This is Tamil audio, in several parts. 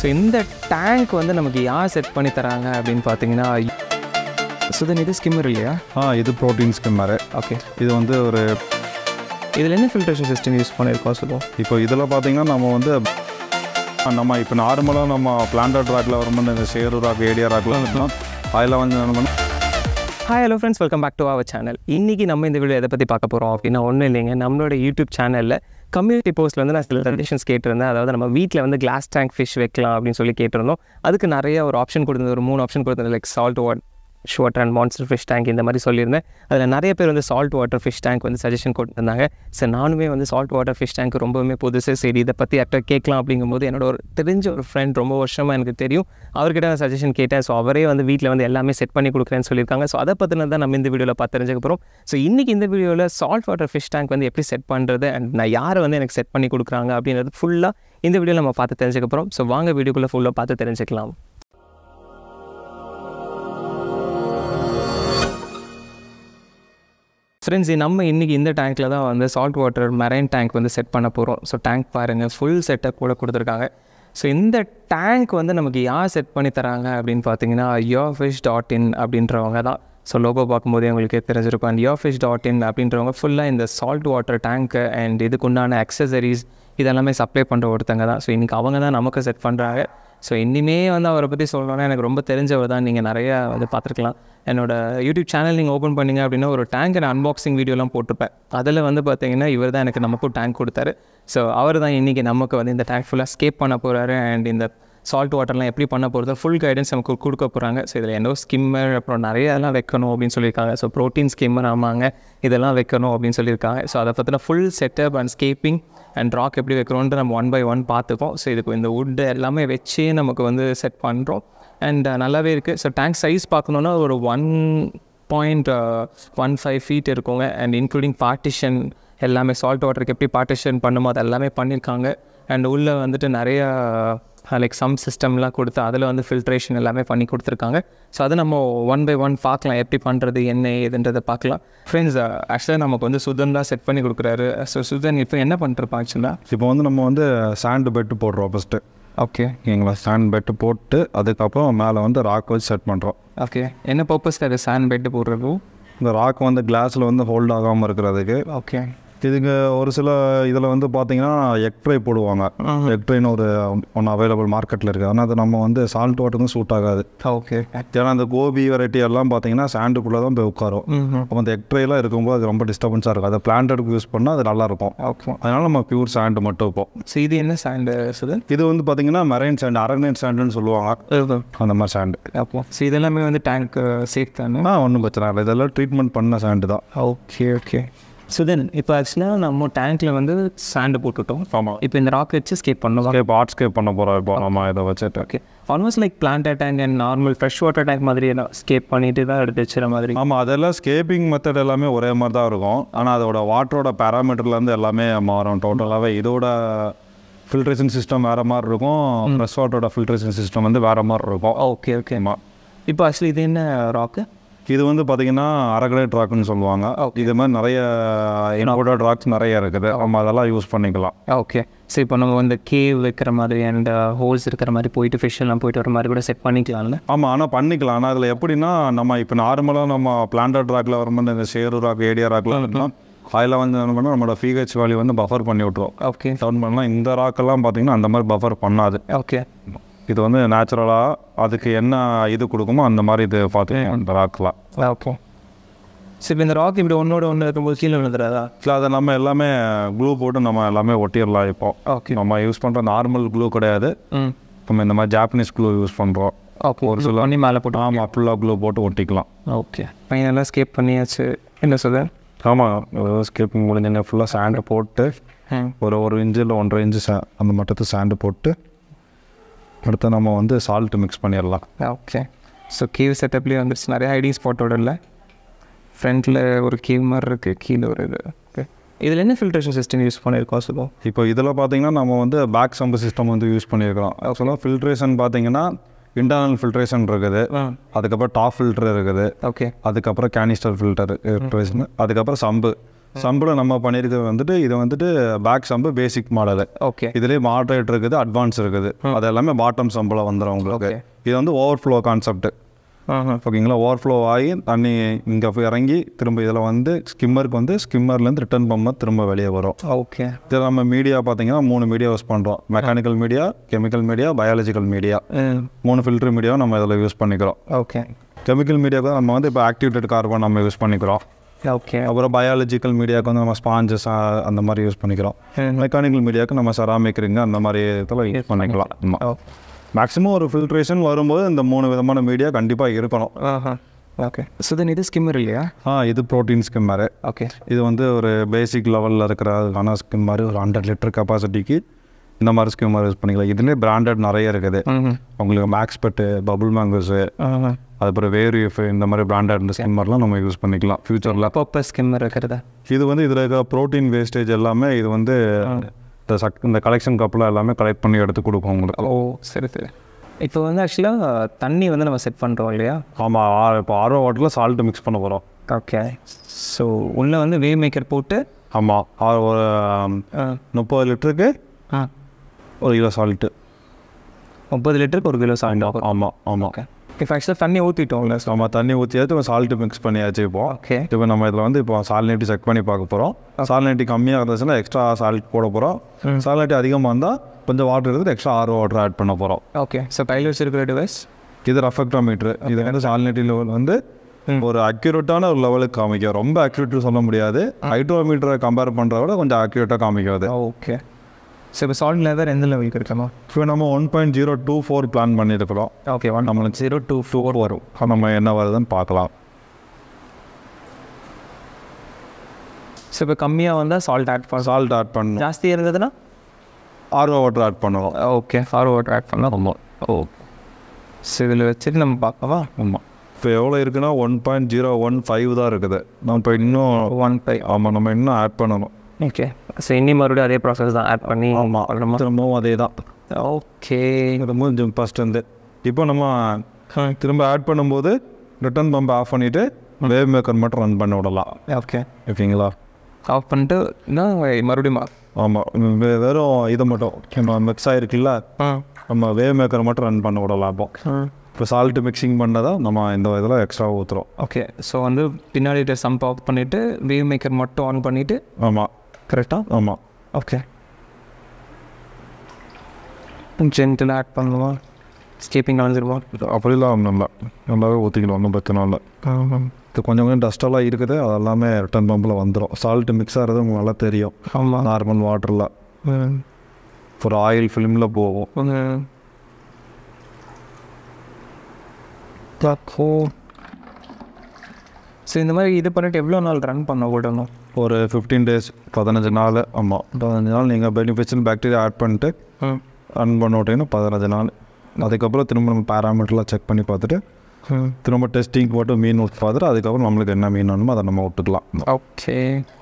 ஸோ இந்த டேங்க் வந்து நமக்கு யார் செட் பண்ணி தராங்க அப்படின்னு பார்த்தீங்கன்னா சுதன் இது ஸ்கிம்மர் இல்லையா ஆ இது ப்ரோட்டீன் ஸ்கிம்மரு ஓகே இது வந்து ஒரு இதில் என்ன ஃபில்ட்ரேஷன் சிஸ்டம் யூஸ் பண்ணியிருக்கோம் சொல்லுவோம் இப்போ இதில் பார்த்தீங்கன்னா நம்ம வந்து நம்ம இப்போ நார்மலாக நம்ம பிளான்டட் ராக்கில் வரும்போது இந்த சேரு ராக் ஏடியா ராக்லாம் இருக்கலாம் அதில் வந்து என்ன பண்ணணும் hi hello friends welcome back to our channel இன்றைக்கி நம்ம இந்த வீடியோ எதை பற்றி பார்க்க போகிறோம் அப்படின்னா ஒன்றும் இல்லைங்க நம்மளோட யூடியூப் சேனலில் கம்யூனிட்டி போஸ்ட்டில் வந்து நான் சில சஜஷன்ஸ் கேட்டிருந்தேன் அதாவது நம்ம வீட்டில் வந்து கிளாஸ் டேங்க் ஃபிஷ் வைக்கலாம் அப்படின்னு சொல்லி கேட்டிருந்தோம் அதுக்கு நிறைய ஒரு ஆப்ஷன் கொடுத்தது ஒரு மூணு ஆப்ஷன் கொடுத்தது like salt water sweet water and monster fish tank இந்த மாதிரி சொல்லியிருந்தேன் அதில் நிறைய பேர் வந்து சால்ட் வாட்டர் ஃபிஷ் டேங்க் வந்து சஜஷன் கொடுத்துருந்தாங்க சரி நானுமே வந்து சால்ட் வாட்டர் ஃபிஷ் டேங்க் ரொம்பவுமே புதுசு சரி இதை பற்றி யார்கிட்ட கேட்கலாம் அப்படிங்கும்போது என்னோட ஒரு தெரிஞ்ச ஒரு ஃப்ரெண்ட் ரொம்ப வருஷமாக எனக்கு தெரியும் அவர்கிட்ட நான் சஜஷன் கேட்டேன் ஸோ அவரே வந்து வீட்டில் வந்து எல்லாமே செட் பண்ணி கொடுக்குறேன்னு சொல்லியிருக்காங்க ஸோ அதை பற்றின தான் நம்ம இந்த வீடியோவில் பார்த்து தெரிஞ்சுக்க போகிறோம் ஸோ இன்றைக்கி இந்த வீடியோவில் சால்ட் வாட்டர் ஃபிஷ் டேங்க் வந்து எப்படி செட் பண்ணுறது அண்ட் நான் யாரை வந்து எனக்கு செட் பண்ணி கொடுக்குறாங்க அப்படின்றது ஃபுல்லாக இந்த வீடியோவில் நம்ம பார்த்து தெரிஞ்சுக்க போகிறோம் ஸோ வாங்க வீடியோக்குள்ளே ஃபுல்லாக பார்த்து தெரிஞ்சுக்கலாம் ஃப்ரெண்ட்ஸ் நம்ம இன்றைக்கி இந்த டேங்க்கில் தான் வந்து சால்ட் வாட்டர் மெரைன் டேங்க் வந்து செட் பண்ண போகிறோம் ஸோ டேங்க் பாருங்கள் ஃபுல் செட்டப் கூட கொடுத்துருக்காங்க ஸோ இந்த டேங்க் வந்து நமக்கு யார் செட் பண்ணி தராங்க அப்படின்னு பார்த்தீங்கன்னா யோஃபிஷ் டாட் இன் அப்படின்றவங்க தான் ஸோ லோகோ பார்க்கும்போதே உங்களுக்கு தெரிஞ்சிருக்கும் அண்ட் யோஃபிஷ் டாட் இன் அப்படின்றவங்க ஃபுல்லாக இந்த சால்ட் வாட்டர் டேங்க்கு அண்ட் இதுக்குண்டான அக்சசரிஸ் இதெல்லாமே சப்ளை பண்ணுற ஒருத்தங்க தான் ஸோ இன்றைக்கி அவங்க தான் நமக்கு செட் பண்ணுறாங்க ஸோ இனிமே வந்து அவரை பற்றி சொல்லணும்னா எனக்கு ரொம்ப தெரிஞ்சவர் தான் நீங்கள் நிறையா வந்து பார்த்துருக்கலாம் என்னோட யூடியூப் சேனல் நீங்கள் ஓப்பன் பண்ணீங்க அப்படின்னா ஒரு டேங்க் நான் அன்பாக்சிங் வீடியோலாம் போட்டிருப்பேன் அதில் வந்து பார்த்தீங்கன்னா இவர் தான் எனக்கு நமக்கும் டேங்க் கொடுத்தாரு ஸோ அவர் தான் இன்றைக்கி நமக்கு வந்து இந்த டேங்க் ஃபுல்லாக ஸ்கேப் பண்ண போகிறாரு அண்ட் இந்த சால்ட் வாட்டர்லாம் எப்படி பண்ண போகிறது ஃபுல் கைடன்ஸ் நமக்கு கொடுக்க போகிறாங்க ஸோ இதில் என்னோ ஸ்கிம்மர் அப்புறம் நிறைய இதெல்லாம் வைக்கணும் அப்படின்னு சொல்லியிருக்காங்க ஸோ ப்ரோட்டீன் ஸ்கிம்மர் ஆமாங்க இதெல்லாம் வைக்கணும் அப்படின்னு சொல்லியிருக்காங்க ஸோ அதை பற்றின full setup and scaping and rock எப்படி வைக்கிறோன்ட்டு நம்ம ஒன் பை ஒன் பார்த்துக்கோம் ஸோ இதுக்கு இந்த வுட்டு எல்லாமே வச்சே நமக்கு வந்து செட் பண்ணுறோம் அண்ட் நல்லாவே இருக்குது ஸோ டேங்க் சைஸ் பார்க்கணுன்னா ஒரு one point one five feet இருக்குங்க அண்ட் இன்க்ளூடிங் பார்ட்டிஷன் எல்லாமே சால்ட் வாட்டருக்கு எப்படி பார்ட்டிஷன் பண்ணுமோ அது எல்லாமே பண்ணியிருக்காங்க அண்ட் உள்ளே வந்துட்டு நிறையா லைக் சம் சிஸ்டம்லாம் கொடுத்து அதில் வந்து ஃபில்ட்ரேஷன் எல்லாமே பண்ணி கொடுத்துருக்காங்க ஸோ அதை நம்ம ஒன் பை ஒன் பார்க்கலாம் எப்படி பண்ணுறது என்ன ஏதுன்றதை பார்க்கலாம் ஃப்ரெண்ட்ஸ் ஆக்சுவலாக நமக்கு வந்து சுதன் தான் செட் பண்ணி கொடுக்குறாரு ஸோ சுதன் இப்போ என்ன பண்ணுறப்பா ஆக்சுவலாக இப்போ வந்து நம்ம வந்து சாண்டு பெட்டு போடுறோம் ஃபஸ்ட்டு ஓகே ஓகேங்களா சாண்ட் பெட்டு போட்டு அதுக்கப்புறம் மேலே வந்து ராக் வச்சு செட் பண்ணுறோம் ஓகே என்ன பர்பஸ்க்கு அது சாண்ட் பெட்டு போடுறது இந்த ராக் வந்து கிளாஸில் வந்து ஹோல்ட் ஆகாமல் இருக்கிறதுக்கு ஓகே இதுக்கு ஒரு சில இதில் வந்து பார்த்தீங்கன்னா எக்ட்ரை போடுவாங்க எக்ட்ரைன்னு ஒரு ஒன்று அவைலபிள் மார்க்கெட்டில் இருக்குது ஆனால் அது நம்ம வந்து சால்ட் வாட்டருக்கும் சூட் ஆகாது ஓகே ஏன்னா அந்த கோபி வெரைட்டி எல்லாம் பார்த்தீங்கன்னா சாண்டுக்குள்ளே தான் போய் உட்காரும் அப்போ அந்த எக்ட்ரைலாம் இருக்கும்போது அது ரொம்ப டிஸ்டர்பன்ஸாக இருக்கும் அதை பிளான்டடுக்கு யூஸ் பண்ணால் அது நல்லாயிருக்கும் ஓகே அதனால் நம்ம பியூர் சாண்டு மட்டும் வைப்போம் ஸோ இது என்ன சாண்டு சுதன் இது வந்து பார்த்தீங்கன்னா மெரைன் சாண்டு அரங்கனைன் சாண்டுன்னு சொல்லுவாங்க அந்த மாதிரி சாண்டு அப்போ ஸோ இதெல்லாமே வந்து டேங்க் சேஃப் தானே ஆ ஒன்றும் பிரச்சனை இல்லை இதெல்லாம் ட்ரீட்மெண்ட் பண்ண சாண்டு தான் ஓகே ஓகே சுதன் இப்போ ஆக்சுவலாக நம்ம டேங்க்கில் வந்து சாண்டு போட்டுட்டோம் ஆமாம் இப்போ இந்த ராக் வச்சு ஸ்கேப் பண்ணோம் ஸ்கேப் ஆர்ட் ஸ்கேப் பண்ண போகிறோம் இப்போ நம்ம இதை வச்சுட்டு okay almost like plant tank and normal fresh water tank மாதிரி ஸ்கேப் பண்ணிட்டு தான் எடுத்து வச்சுற மாதிரி ஆமாம் அதெல்லாம் ஸ்கேப்பிங் மெத்தட் எல்லாமே ஒரே மாதிரி தான் இருக்கும் ஆனால் அதோட வாட்டரோட பேராமீட்டர்லேருந்து எல்லாமே மாறும் டோட்டலாகவே இதோட ஃபில்ட்ரேஷன் சிஸ்டம் வேறு மாதிரி இருக்கும் ஃப்ரெஷ் வாட்டரோட ஃபில்ட்ரேஷன் சிஸ்டம் வந்து வேறு மாதிரி இருக்கும் ஓகே ஓகே ஆமாம் இப்போ ஆக்சுவலி இது என்ன ராக்கு இது வந்து பார்த்தீங்கன்னா அரகலேட் ராக்குன்னு சொல்லுவாங்க இது மாதிரி நிறைய இம்போர்ட்டட் ராக்ஸ் நிறைய இருக்குது நம்ம அதெல்லாம் யூஸ் பண்ணிக்கலாம் ஓகே ஸோ இப்போ நம்ம வந்து கேவ் வைக்கிற மாதிரி அண்ட் ஹோல்ஸ் இருக்கிற மாதிரி போயிட்டு ஃபிஷ் எல்லாம் போயிட்டு வர மாதிரி கூட செட் பண்ணிக்கலாம்ல ஆமாம் ஆனால் பண்ணிக்கலாம் ஆனால் அதில் எப்படின்னா நம்ம இப்போ நார்மலாக நம்ம பிளான்டட் ராக்கில் வரும்போது இந்த சேரு ராக் ஏடியா ராக்லாம் இருக்கலாம் அதில் வந்து என்ன பண்ணால் நம்மளோட பிஹெச் வேல்யூ வந்து பஃபர் பண்ணி விட்ருவோம் ஓகே டவுன் பண்ணலாம் இந்த ராக்கெல்லாம் பார்த்தீங்கன்னா அந்த மாதிரி பஃபர் பண்ணாது ஓகே இது வந்து நேச்சுரலாக அதுக்கு என்ன இது கொடுக்குமோ அந்த மாதிரி இது பார்த்து அந்த ராக்கெலாம் ஓகே ஸோ இப்போ இந்த ராக் இப்படி ஒன்றோட ஒன்று இருக்கும்போது கீழே விழுந்துடாதா இல்லை அதை நம்ம எல்லாமே க்ளூ போட்டு நம்ம எல்லாமே ஒட்டிடலாம் இப்போ ஓகே நம்ம யூஸ் பண்ணுற நார்மல் க்ளூ கிடையாது ம் நம்ம இந்த மாதிரி ஜாப்பனீஸ் க்ளூ யூஸ் பண்ணுறோம் ஓகே ஒரு சில பண்ணி மேலே போட்டு ஆமாம் ஃபுல்லாக க்ளூ போட்டு ஒட்டிக்கலாம் ஓகே ஃபைனலாக ஸ்கேப் பண்ணியாச்சு என்ன சொல்ல ஆமாம் ஸ்கிப்பிங் முடிஞ்சுங்க ஃபுல்லாக சாண்டை போட்டு ஒரு ஒரு இன்ச்சு இல்லை ஒன்றரை இன்ச்சு சா அந்த மட்டத்து சாண்டு போட்டு அடுத்து நம்ம வந்து சால்ட் மிக்ஸ் பண்ணிடலாம் ஓகே ஸோ கேவ் செட்டப்லேயே வந்துருச்சு நிறைய ஐடி ஸ்பாட்டோட இல்லை ஃப்ரண்ட்டில் ஒரு கேவ் மாதிரி இருக்குது கீழே ஒரு இது ஓகே இதில் என்ன ஃபில்ட்ரேஷன் சிஸ்டம் யூஸ் பண்ணியிருக்கோம் சொல்லுவோம் இப்போ இதில் பார்த்தீங்கன்னா நம்ம வந்து பேக் சம்பு சிஸ்டம் வந்து யூஸ் பண்ணியிருக்கிறோம் ஆக்சுவலாக ஃபில்ட்ரேஷன் பார்த்தீங்கன்னா இன்டர்னல் ஃபில்ட்ரேஷன் இருக்குது அதுக்கப்புறம் டாப் ஃபில்டர் இருக்குது ஓகே அதுக்கப்புறம் கேனிஸ்டர் ஃபில்டர் ஃபில்ட்ரேஷன் அதுக்கப்புறம் சம்பு சம்பில் நம்ம பண்ணியிருக்கிறது வந்துட்டு இது வந்துட்டு back sump basic model okay இதுலேயே மாட்ரேட் இருக்குது அட்வான்ஸ் இருக்குது அது எல்லாமே பாட்டம் சம்பில் வந்துடும் உங்களுக்கு இது வந்து ஓவர்ஃப்ளோ கான்செப்ட் ஓகேங்களா ஓவர்ஃப்ளோ ஆகி தண்ணி இங்கே இறங்கி திரும்ப இதில் வந்து ஸ்கிம்மருக்கு வந்து ஸ்கிம்மர்லேருந்து ரிட்டர்ன் பண்ணால் திரும்ப வெளியே வரும் ஓகே இதில் நம்ம மீடியா பார்த்தீங்கன்னா மூணு மீடியா யூஸ் பண்ணுறோம் mechanical media chemical media biological media மூணு ஃபில்டர் மீடியாவும் நம்ம இதில் யூஸ் பண்ணிக்கிறோம் ஓகே கெமிக்கல் மீடியாவுக்கு நம்ம வந்து இப்போ ஆக்டிவேட்டட் கார்பன் நம்ம யூஸ் பண்ணிக்கிறோம் ஓகே அப்புறம் பயாலஜிக்கல் மீடியாவுக்கு வந்து நம்ம ஸ்பாஞ்சஸ் அந்த மாதிரி யூஸ் பண்ணிக்கிறோம் மெக்கானிக்கல் மீடியாவுக்கு நம்ம செராமிக் ரிங் அந்த மாதிரி இதில் யூஸ் பண்ணிக்கலாம் ஆமாம் மேக்ஸிமம் ஒரு ஃபில்ட்ரேஷன் வரும்போது இந்த மூணு விதமான மீடியா கண்டிப்பாக இருக்கணும் ஓகே ஸோ தென் இது ஸ்கிம்மர் இல்லையா ஆ இது ப்ரோட்டீன் ஸ்கிம்மரு ஓகே இது வந்து ஒரு பேசிக் லெவலில் இருக்கிற அதுக்கான ஸ்கிம் மாதிரி ஒரு ஹண்ட்ரட் லிட்டர் கெப்பாசிட்டிக்கு இந்த மாதிரி ஸ்கிம்மர் யூஸ் பண்ணிக்கலாம் இதுலேயே பிராண்டட் நிறைய இருக்குது உங்களுக்கு மேக்ஸ் பெட்டு பபுள் மேங்கோஸு அதுக்கப்புறம் வேரியஃப் இந்த மாதிரி பிராண்டட் ஸ்கிம்மர்லாம் நம்ம யூஸ் பண்ணிக்கலாம் ஃப்யூச்சரில் பர்பஸ் ஸ்கிம்மர் இருக்கிறதா இது வந்து இதில் இருக்கிற ப்ரோட்டீன் வேஸ்டேஜ் எல்லாமே இது வந்து இந்த சக் இந்த கலெக்ஷன் கப்பில் எல்லாமே கலெக்ட் பண்ணி எடுத்து கொடுக்கும் உங்களுக்கு ஓ சரி சரி இப்போ வந்து ஆக்சுவலாக தண்ணி வந்து நம்ம செட் பண்ணுறோம் இல்லையா ஆமாம் இப்போ ஆர்வ வாட்டரில் சால்ட்டு மிக்ஸ் பண்ண போகிறோம் ஓகே ஸோ உள்ளே வந்து வேவ் மேக்கர் போட்டு ஆமாம் ஒரு ஆம், முப்பது லிட்டருக்கு ஆ ஒரு கிலோ சால்ட்டு முப்பது லிட்டருக்கு ஒரு கிலோ சால்ட் ஆகும் ஆமாம் ஆமாம் ஓகே இப்போ ஆக்சுவலாக தண்ணி ஊற்றிட்டோம்ல ஸோ நம்ம தண்ணி ஊற்றியாச்சு இப்போ சால்ட்டு மிக்ஸ் பண்ணியாச்சு இப்போ ஓகே இப்போ நம்ம இதில் வந்து இப்போ சால்நேட்டி செக் பண்ணி பார்க்க போகிறோம் சால்நேட்டி கம்மியாக இருந்துச்சுன்னா எக்ஸ்ட்ரா சால்ட் போட போகிறோம் சால்நேட்டி அதிகமாக இருந்தால் கொஞ்சம் வாட்டர் எடுத்து எக்ஸ்ட்ரா ஆர்வ வாட்டர் ஆட் பண்ண போகிறோம் ஓகே ஸோ கையில் வச்சிருக்கிற டிவைஸ் இது ரெஃபெக்டோமீட்ரு இது வந்து சால்நேட்டி லெவல் வந்து ஒரு அக்யூரேட்டான ஒரு லெவலுக்கு காமிக்கும் ரொம்ப அக்யூரேட் சொல்ல முடியாது ஹைட்ரோமீட்டரை கம்பேர் பண்ணுறத விட கொஞ்சம் அக்யூரேட்டாக காமிக்கும் அது ஓகே ஸோ இப்போ சால்ட் லெதர் எந்த லெவலுக்கு இருக்கணும் இப்போ நம்ம one point zero two four plan பண்ணியிருக்கிறோம் ஓகே ஒன் நம்மளுக்கு ஜீரோ டூ ஃபோர் வரும் நம்ம என்ன வருதுன்னு பார்க்கலாம் ஸோ இப்போ கம்மியாக வந்தால் சால்ட் ஆட் பண்ணலாம் சால்ட் ஆட் பண்ணணும் ஜாஸ்தி இருந்ததுன்னா ஆர்வ வாட்டர் ஆட் பண்ணுவோம் ஓகே ஃபார்வர்ட் ஆட் பண்ணலாம் ஆமாம் ஓ ஸோ இதில் வச்சுட்டு நம்ம பார்க்கவா ஆமாம் இப்போ எவ்வளோ இருக்குன்னா one point zero one five தான் இருக்குது நம்ம இப்போ இன்னும் ஒன் ஃபைவ் ஆமாம் நம்ம இன்னும் ஆட் பண்ணணும் ஓகே ஸோ இன்னி மறுபடியும் அதே ப்ராசஸ் தான் ஆட் பண்ணி ஆமாம் பண்ணணுமா திரும்பவும் அதே தான் ஓகே திரும்பவும் ஃபஸ்ட் வந்து இப்போ நம்ம திரும்ப ஆட் பண்ணும்போது ரிட்டர்ன் பம்ப் ஆஃப் பண்ணிவிட்டு வேவ் மேக்கர் மட்டும் ரன் பண்ண விடலாம் ஓகே ஓகேங்களா ஆஃப் பண்ணிட்டு நான் மறுபடியும் ஆமாம் வெறும் இதை மட்டும் நம்ம மிக்ஸ் ஆகிருக்குல்ல ஆ நம்ம வேவ் மேக்கர் மட்டும் ரன் பண்ண விடலாம் இப்போ இப்போ சால்ட்டு மிக்சிங் பண்ணதான் நம்ம இந்த இதில் எக்ஸ்ட்ரா ஊற்றுறோம் ஓகே ஸோ வந்து பின்னாடி சம்ப் ஆஃப் பண்ணிவிட்டு வேவ் மேக்கர் மட்டும் ஆன் பண்ணிவிட்டு ஆமாம் கரெக்டாக ஆமாம் ஓகே ஜென்டில் ஆட் பண்ணுமா ஸ்கேப்பிங் கலந்துருமா அப்படிலாம் நம்ம நல்லாவே ஊற்றிக்கலாம் ஒன்றும் பிரச்சனை இல்லை இது கொஞ்சம் கொஞ்சம் டஸ்டெல்லாம் இருக்குது அதெல்லாமே ரிட்டர்ன் பம்பில் வந்துடும் சால்ட்டு மிக்ஸ் ஆகிறது உங்களுக்கு நல்லா தெரியும் ஆமாம் நார்மல் வாட்டரில் ஒரு ஆயில் ஃபிலிமில் போகும் ஸோ இந்த மாதிரி இது பண்ணிட்டு எவ்வளோ நாள் ரன் பண்ண விடணும் ஒரு ஃபிஃப்டீன் டேஸ் பதினஞ்சு நாள் ஆமாம் பதினஞ்சு நாள் நீங்கள் பெனிஃபிஷியல் பாக்டீரியா ஆட் பண்ணிட்டு ரன் பண்ண விட்டீங்கன்னா பதினஞ்சு நாள் அதுக்கப்புறம் திரும்ப நம்ம பேராமீட்டர்லாம் செக் பண்ணி பார்த்துட்டு திரும்ப டெஸ்டிங் போட்டு மீன் விட்டு பார்த்துட்டு அதுக்கப்புறம் நம்மளுக்கு என்ன மீன் வேணுமோ அதை நம்ம விட்டுக்கலாம் ஓகே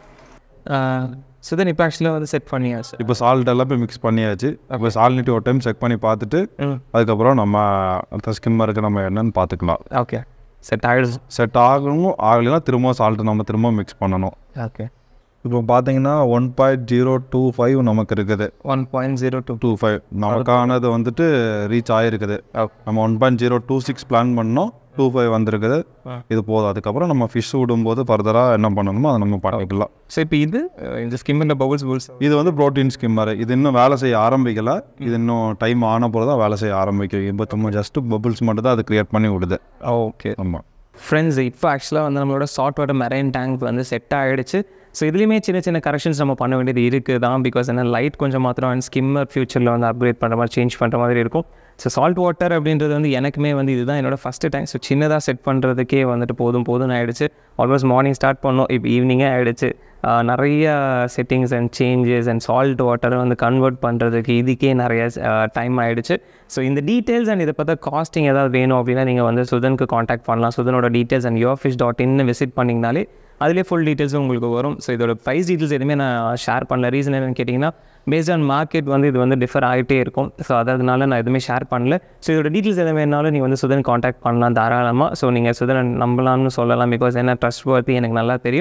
ஸோ தென் இப்போ ஆக்சுவலாக வந்து செட் பண்ணியாச்சு இப்போ சால்ட் எல்லாமே மிக்ஸ் பண்ணியாச்சு இப்போ சால்னிட்டி ஒரு டைம் செக் பண்ணி பார்த்துட்டு அதுக்கப்புறம் நம்ம அந்த ஸ்கிம்மருக்கு நம்ம என்னன்னு பார்த்துக்கலாம் ஓகே செட் ஆகிடுச்சு செட் ஆகணும் ஆகலைன்னா திரும்ப சால்ட் நம்ம திரும்ப மிக்ஸ் பண்ணணும் ஓகே இப்போ பார்த்தீங்கன்னா one point zero two five நமக்கு இருக்குது one point zero two two five நமக்கானது வந்துட்டு ரீச் ஆகிருக்குது நம்ம one point zero two six plan பண்ணோம் டூ ஃபைவ் வந்திருக்குது இது போதும் அதுக்கப்புறம் நம்ம ஃபிஷ் விடும்போது ஃபர்தராக என்ன பண்ணணுமோ அதை நம்ம பண்ணிக்கலாம் ஸோ இப்போ இது அஹ், இந்த ஸ்கிம் இந்த பவுல்ஸ் பவுல்ஸ் இது வந்து ப்ரோட்டீன் ஸ்கிம்மர் இது இன்னும் வேலை செய்ய ஆரம்பிக்கல இது இன்னும் டைம் ஆன போது தான் வேலை செய்ய ஆரம்பிக்கும் இப்போ நம்ம ஜஸ்ட் பபுள்ஸ் மட்டும் தான் அது கிரியேட் பண்ணி விடுது ஓகே ஆமாம் ஃப்ரெண்ட்ஸ் இப்போ ஆக்சுவலாக வந்து நம்மளோட சால்ட் வாட்டர் மெரைன் டேங்க் வந்து செட் ஆகிடுச்சு ஸோ இதுலேயுமே சின்ன சின்ன கரெக்ஷன்ஸ் நம்ம பண்ண வேண்டியது இருக்குது தான் பிகாஸ் என்ன லைட் கொஞ்சம் மாத்திரம் அண்ட் ஸ்கிம்மர் ஃபியூச்சரில் வந்து அப்கிரேட் பண்ணுற மாதிரி சேஞ்ச் பண்ணுற மாதிரி இருக்கும் ஸோ சால்ட் வாட்டர் அப்படின்றது வந்து எனக்குமே வந்து இதுதான் என்னோட ஃபஸ்ட்டு டைம் ஸோ சின்னதாக செட் பண்ணுறதுக்கே வந்துட்டு போதும் போதும்னு ஆயிடுச்சு ஆல்மோஸ்ட் மார்னிங் ஸ்டார்ட் பண்ணோம் இப்போ ஈவினிங்கே ஆயிடுச்சு ஆஹ் நிறைய settings and changes and salt வாட்டரை வந்து கன்வெர்ட் பண்ணுறதுக்கு இதுக்கே நிறைய டைம் ஆயிடுச்சு ஸோ இந்த டீட்டெயில்ஸ் அண்ட் இதை பார்த்தா காஸ்டிங் ஏதாவது வேணும் அப்படின்னா நீங்கள் வந்து சுதனுக்கு காண்டாக்ட் பண்ணலாம் சுதனோட details and your fish dot இன்னு விசிட் பண்ணிங்கனாலே அதிலே ஃபுல் டீட்டெயில்ஸும் உங்களுக்கு வரும் ஸோ இதோட ப்ரைஸ் டீட்டெயில்ஸ் எதுவுமே நான் ஷேர் பண்ணல ரீசன் என்னன்னு கேட்டிங்கன்னா பேஸ்ட் ஆன் மார்க்கெட் வந்து இது வந்து டிஃபர் ஆகிட்டே இருக்கும் ஸோ அதனால நான் எதுவுமே ஷேர் பண்ணல ஸோ இதோட டீட்டெயில்ஸ் எதுவும் வேணாலும் நீங்கள் வந்து சுதன் காண்டாக்ட் பண்ணலாம் தாராளமாக ஸோ நீங்கள் சுதன் நம்பலாம்னு சொல்லலாம் பிகாஸ் என்ன ட்ரஸ்ட் பற்றி எனக்கு நல்லா தெரியும்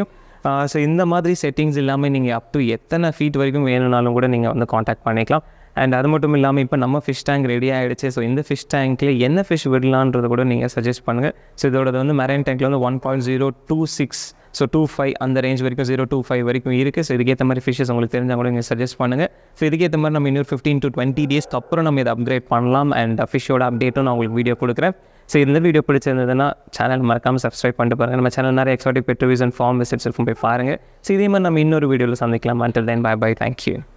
ஸோ இந்த மாதிரி செட்டிங்ஸ் இல்லாமல் நீங்கள் அப் டு எத்தனை ஃபீட் வரைக்கும் வேணும்னாலும் கூட நீங்கள் வந்து காண்டாக்ட் பண்ணிக்கலாம் அண்ட் அது மட்டும் இல்லாமல் இப்போ நம்ம ஃபிஷ் டேங்க் ரெடி ஆகிடுச்சு ஸோ இந்த ஃபிஷ் டேங்க்கில் என்ன ஃபிஷ் விடலான்றதை கூட நீங்கள் சஜஸ்ட் பண்ணுங்கள் ஸோ இதோட வந்து மெரைன் டேங்க்கில் வந்து one point zero two six so two five அந்த ரேஞ்ச் வரைக்கும் ஜீரோ டூ ஃபைவ் வரைக்கும் இருக்குது ஸோ இதுக்கேற்ற மாதிரி ஃபிஷஸ் உங்களுக்கு தெரிஞ்சால் கூட நீங்கள் சஜஸ்ட் பண்ணுங்கள் ஸோ இதுக்கேற்ற மாதிரி நம்ம இன்னொரு ஃபிஃப்டீன் டு டுவெண்ட்டி டேஸ்க்கு அப்புறம் நம்ம இதை அப்கிரேட் பண்ணலாம் அண்ட் ஃபிஷ்ஷோட அப்டேட்டும் நான் உங்களுக்கு வீடியோ கொடுக்குறேன் ஸோ இந்த வீடியோ பிடிச்சிருந்ததுன்னா சேனல் மறக்காமல் சப்ஸ்கிரைப் பண்ணிட்டு பாருங்கள் நம்ம சேனல் நிறைய எக்ஸாட்டிக் பெட்ரோவிஸ் அண்ட் ஃபார்ம் விசிட்ஸ் இருக்கும் போய் பாருங்கள் ஸோ இதே மாதிரி நம்ம இன்னொரு வீடியோவில் சந்திக்கலாம் until then bye bye thank you